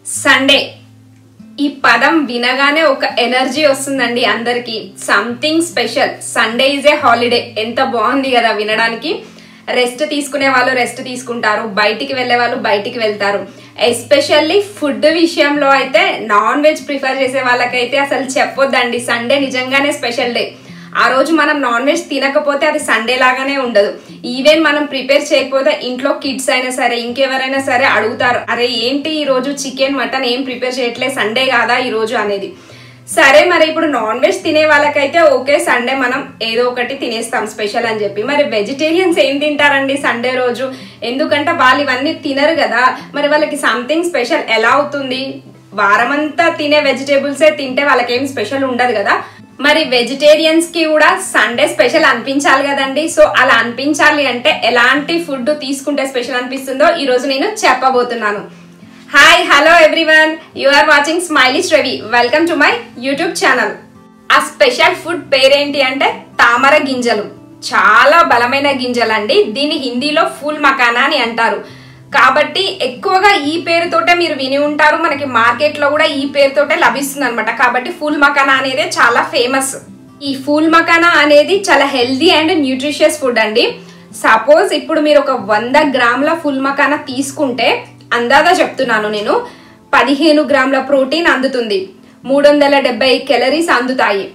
Sunday ఈ పదం వినగానే ఒక ఎనర్జీ వస్తుందండి అందరికి something special Sunday is a holiday ఎంత బాగుంది కదా వినడానికి రెస్ట్ తీసుకునే వాళ్ళు రెస్ట్ తీసుకుంటారు బయటికి వెళ్ళే వాళ్ళు బయటికి వెళ్తారు ఎస్పెషల్లీ ఫుడ్ విషయంలో అయితే నాన్ వెజ్ ప్రిఫర్ చేసే వాళ్ళకైతే అసలు చెప్పొద్దండి సండే నిజంగానే స్పెషల్ డే ఆ రోజు మనం నాన్ వెజ్ తినకపోతే అది సండే లాగానే ఉండదు ఈవెన్ మనం ప్రిపేర్ చేయకపోతే ఇంట్లో కిడ్స్ అయినా సరే ఇంకెవరైనా సరే అడుగుతారు అరే ఏంటి ఈ రోజు చికెన్ మటన్ ఏం ప్రిపేర్ చేయట్లేదు సండే కాదా ఈ రోజు అనేది సరే మరి ఇప్పుడు నాన్ వెజ్ తినే వాళ్ళకైతే ఓకే సండే మనం ఏదో ఒకటి తినేస్తాం స్పెషల్ అని చెప్పి మరి వెజిటేరియన్స్ ఏం తింటారండి సండే రోజు ఎందుకంటే వాళ్ళు ఇవన్నీ తినరు కదా మరి వాళ్ళకి సంథింగ్ స్పెషల్ ఎలా అవుతుంది వారమంతా తినే వెజిటేబుల్సే తింటే వాళ్ళకేం స్పెషల్ ఉండదు కదా మరి వెజిటేరియన్స్ కి కూడా సండే స్పెషల్ అనిపించాలి కదండి సో అలా అనిపించాలి అంటే ఎలాంటి ఫుడ్ తీసుకుంటే స్పెషల్ అనిపిస్తుందో ఈ రోజు నేను చెప్పబోతున్నాను hi hello everyone you are watching smiley's Ravi welcome to my YouTube channel ఆ స్పెషల్ ఫుడ్ పేరేంటి అంటే తామర గింజలు చాలా బలమైన గింజలండి దీన్ని హిందీలో ఫూల్ మకానా అని అంటారు కాబట్టి ఎక్కువగా ఈ పేరుతోటే మీరు విని ఉంటారు మనకి మార్కెట్ లో కూడా ఈ పేరుతోటే లభిస్తుంది అనమాట కాబట్టి ఫూల్ మకానా అనేది చాలా ఫేమస్ ఈ ఫూల్ మకానా అనేది చాలా హెల్దీ అండ్ న్యూట్రిషియస్ ఫుడ్ అండి సపోజ్ ఇప్పుడు మీరు ఒక వంద గ్రాముల ఫుల్ మకానా తీసుకుంటే అందాదా చెప్తున్నాను నేను పదిహేను గ్రాముల ప్రోటీన్ అందుతుంది మూడు వందల డెబ్బై కెలరీస్ అందుతాయి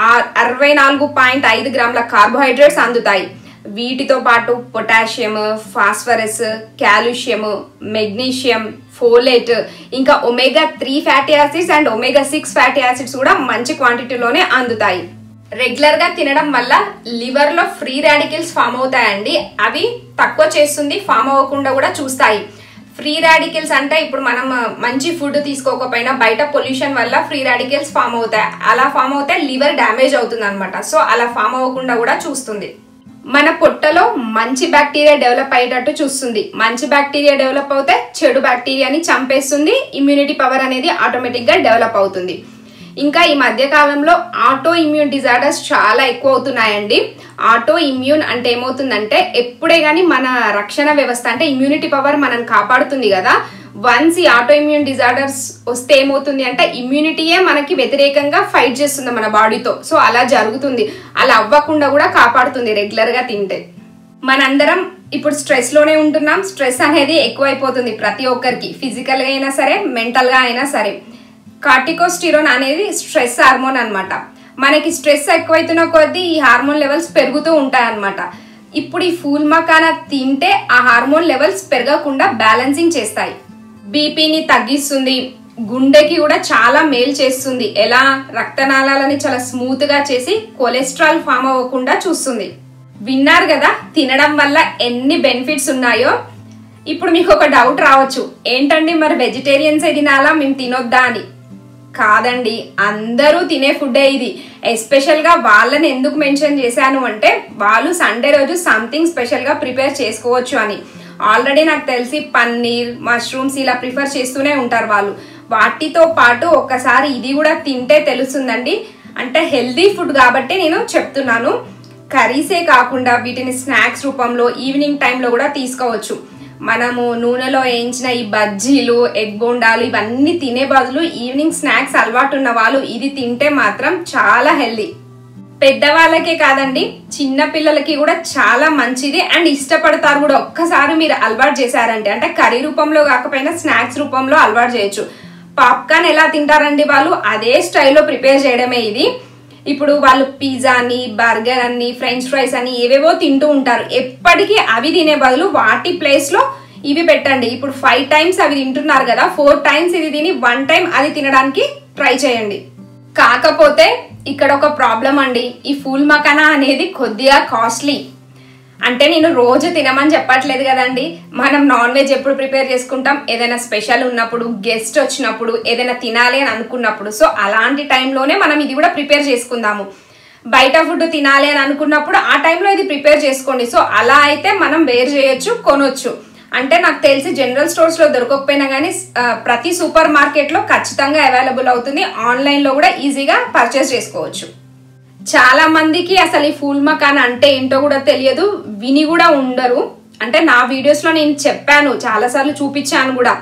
అరవై నాలుగు పాయింట్ ఐదు గ్రాముల కార్బోహైడ్రేట్స్ అందుతాయి వీటితో పాటు potassium phosphorus calcium magnesium folate ఇంకా omega three fatty acids and omega six fatty acids కూడా మంచి క్వాంటిటీలోనే అందుతాయి రెగ్యులర్ గా తినడం వల్ల లివర్ లో ఫ్రీ రాడికల్స్ ఫామ్ అవుతాయండి అవి తక్కువ చేస్తుంది ఫామ్ అవ్వకుండా కూడా చూస్తాయి ఫ్రీ రాడికల్స్ అంటే ఇప్పుడు మనం మంచి ఫుడ్ తీసుకోకపోయినా బయట పొల్యూషన్ వల్ల ఫ్రీ రాడికల్స్ ఫామ్ అవుతాయి అలా ఫామ్ అవుతే లివర్ డ్యామేజ్ అవుతుంది అనమాట సో అలా ఫామ్ అవ్వకుండా కూడా చూస్తుంది మన పొట్టలో మంచి బ్యాక్టీరియా డెవలప్ అయ్యేటట్టు చూస్తుంది మంచి బ్యాక్టీరియా డెవలప్ అవుతే చెడు బ్యాక్టీరియాని చంపేస్తుంది ఇమ్యూనిటీ పవర్ అనేది ఆటోమేటిక్ గా డెవలప్ అవుతుంది ఇంకా ఈ మధ్య కాలంలో ఆటో ఇమ్యూన్ డిజార్డర్స్ చాలా ఎక్కువ అవుతున్నాయండి ఆటో ఇమ్యూన్ అంటే ఏమవుతుందంటే ఎప్పుడే కానీ మన రక్షణ వ్యవస్థ అంటే ఇమ్యూనిటీ పవర్ మనం కాపాడుతుంది కదా వన్స్ ఈ ఆటో ఇమ్యూన్ డిజార్డర్స్ వస్తే ఏమవుతుంది అంటే ఇమ్యూనిటీయే మనకి వ్యతిరేకంగా ఫైట్ చేస్తుంది మన బాడీతో సో అలా జరుగుతుంది అలా అవ్వకుండా కూడా కాపాడుతుంది రెగ్యులర్ గా తింటే మనందరం ఇప్పుడు స్ట్రెస్ లోనే ఉంటున్నాం స్ట్రెస్ అనేది ఎక్కువైపోతుంది ప్రతి ఒక్కరికి ఫిజికల్ గా అయినా సరే మెంటల్ గా అయినా సరే కార్టికోస్టిరోన్ అనేది స్ట్రెస్ హార్మోన్ అనమాట మనకి స్ట్రెస్ ఎక్కువైతున్న కొద్దీ ఈ హార్మోన్ లెవెల్స్ పెరుగుతూ ఉంటాయి అనమాట ఇప్పుడు ఈ ఫూల్ మకానా తింటే ఆ హార్మోన్ లెవెల్స్ పెరగకుండా బ్యాలెన్సింగ్ చేస్తాయి బీపీని తగ్గిస్తుంది గుండెకి కూడా చాలా మేలు చేస్తుంది ఎలా రక్తనాళాలని చాలా స్మూత్ గా చేసి కొలెస్ట్రాల్ ఫామ్ అవ్వకుండా చూస్తుంది విన్నారు కదా తినడం వల్ల ఎన్ని బెనిఫిట్స్ ఉన్నాయో ఇప్పుడు మీకు ఒక డౌట్ రావచ్చు ఏంటండి మరి వెజిటేరియన్స్ తినాలా మేము తినొద్దా అని కాదండి అందరూ తినే ఫుడ్డే ఇది ఎస్పెషల్ గా వాళ్ళని ఎందుకు మెన్షన్ చేశాను అంటే వాళ్ళు సండే రోజు సంథింగ్ స్పెషల్ గా ప్రిపేర్ చేసుకోవచ్చు అని ఆల్రెడీ నాకు తెలిసి పన్నీర్ మష్రూమ్స్ ఇలా ప్రిఫర్ చేస్తూనే ఉంటారు వాళ్ళు వాటితో పాటు ఒక్కసారి ఇది కూడా తింటే తెలుస్తుందండి అంటే హెల్దీ ఫుడ్ కాబట్టి నేను చెప్తున్నాను కర్రీసే కాకుండా వీటిని స్నాక్స్ రూపంలో ఈవినింగ్ టైంలో కూడా తీసుకోవచ్చు మనము నూనెలో వేయించిన ఈ బజ్జీలు ఎగ్ బోండాలు ఇవన్నీ తినే బదులు ఈవినింగ్ స్నాక్స్ అలవాటు ఉన్న వాళ్ళు ఇది తింటే మాత్రం చాలా హెల్దీ పెద్దవాళ్ళకే కాదండి చిన్న పిల్లలకి కూడా చాలా మంచిది అండ్ ఇష్టపడతారు కూడా ఒక్కసారి మీరు అలవాటు చేశారంటే అంటే కర్రీ రూపంలో కాకపోయినా స్నాక్స్ రూపంలో అలవాటు చేయొచ్చు పాప్కార్న్ ఎలా తింటారండి వాళ్ళు అదే స్టైల్లో ప్రిపేర్ చేయడమే ఇది ఇప్పుడు వాళ్ళు పిజ్జా అని బర్గర్ అని ఫ్రెంచ్ ఫ్రైస్ అని ఏవేవో తింటూ ఉంటారు ఎప్పటికీ అవి తినే బదులు వాటి ప్లేస్ లో ఇవి పెట్టండి ఇప్పుడు ఫైవ్ టైమ్స్ అవి తింటున్నారు కదా ఫోర్ టైమ్స్ ఇది తిని వన్ టైం అది తినడానికి ట్రై చేయండి కాకపోతే ఇక్కడ ఒక ప్రాబ్లం అండి ఈ ఫూల్ మకానా అనేది కొద్దిగా కాస్ట్లీ అంటే నేను రోజు తినమని చెప్పట్లేదు కదండి మనం నాన్ వెజ్ ఎప్పుడు ప్రిపేర్ చేసుకుంటాం ఏదైనా స్పెషల్ ఉన్నప్పుడు గెస్ట్ వచ్చినప్పుడు ఏదైనా తినాలి అని అనుకున్నప్పుడు సో అలాంటి టైంలోనే మనం ఇది కూడా ప్రిపేర్ చేసుకుందాము బయట ఫుడ్ తినాలి అని అనుకున్నప్పుడు ఆ టైంలో ఇది ప్రిపేర్ చేసుకోండి సో అలా అయితే మనం వేరు చేయొచ్చు కొనొచ్చు అంటే నాకు తెలిసి జనరల్ స్టోర్స్ లో దొరకకపోయినా కానీ ప్రతి సూపర్ మార్కెట్ లో ఖచ్చితంగా అవైలబుల్ అవుతుంది ఆన్లైన్ లో కూడా ఈజీగా పర్చేస్ చేసుకోవచ్చు చాలా మందికి అసలు ఈ ఫూల్ మకాన్ అంటే ఏంటో కూడా తెలియదు విని కూడా ఉండరు అంటే నా వీడియోస్ లో నేను చెప్పాను చాలాసార్లు చూపించాను కూడా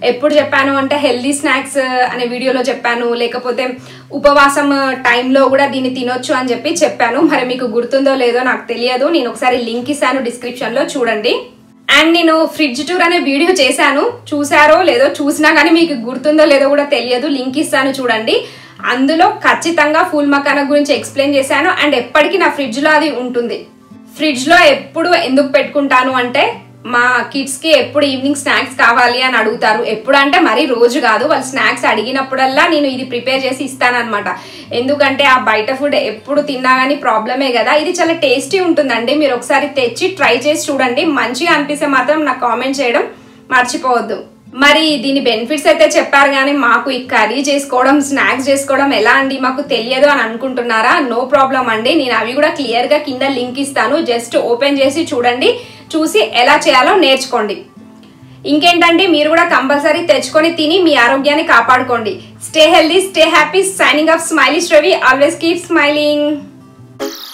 ఎప్పుడు చెప్పాను అంటే హెల్దీ స్నాక్స్ అనే వీడియోలో చెప్పాను లేకపోతే ఉపవాసం టైంలో కూడా దీన్ని తినొచ్చు అని చెప్పి చెప్పాను మరి మీకు గుర్తుందో లేదో నాకు తెలియదు నేను ఒకసారి లింక్ ఇస్తాను డిస్క్రిప్షన్ లో చూడండి అండ్ నేను ఫ్రిడ్జ్ టూర్ అనే వీడియో చేశాను చూసారో లేదో చూసినా కానీ మీకు గుర్తుందో లేదో కూడా తెలియదు లింక్ ఇస్తాను చూడండి అందులో ఖచ్చితంగా ఫుల్ మకానా గురించి ఎక్స్ప్లెయిన్ చేశాను అండ్ ఎప్పటికీ నా ఫ్రిడ్జ్ లో అది ఉంటుంది ఫ్రిడ్జ్ లో ఎప్పుడు ఎందుకు పెట్టుకుంటాను అంటే మా కిడ్స్ కి ఎప్పుడు ఈవినింగ్ స్నాక్స్ కావాలి అని అడుగుతారు ఎప్పుడు అంటే మరీ రోజు కాదు వాళ్ళు స్నాక్స్ అడిగినప్పుడల్లా నేను ఇది ప్రిపేర్ చేసి ఇస్తానన్నమాట ఎందుకంటే ఆ బయట ఫుడ్ ఎప్పుడు తిన్నా కానీ ప్రాబ్లమే కదా ఇది చాలా టేస్టీ ఉంటుందండి మీరు ఒకసారి తెచ్చి ట్రై చేసి చూడండి మంచిగా అనిపిస్తే మాత్రం నాకు కామెంట్ చేయడం మర్చిపోవద్దు మరి దీని బెనిఫిట్స్ అయితే చెప్పారు కానీ మాకు ఈ కర్రీ చేసుకోవడం స్నాక్స్ చేసుకోవడం ఎలా అండి మాకు తెలియదు అని అనుకుంటున్నారా నో ప్రాబ్లం అండి నేను అవి కూడా క్లియర్ గా కింద లింక్ ఇస్తాను జస్ట్ ఓపెన్ చేసి చూడండి చూసి ఎలా చేయాలో నేర్చుకోండి ఇంకేంటంటే మీరు కూడా కంపల్సరీ తెచ్చుకొని తిని మీ ఆరోగ్యాన్ని కాపాడుకోండి stay healthy stay happy signing off smiley Ravi always keep smiling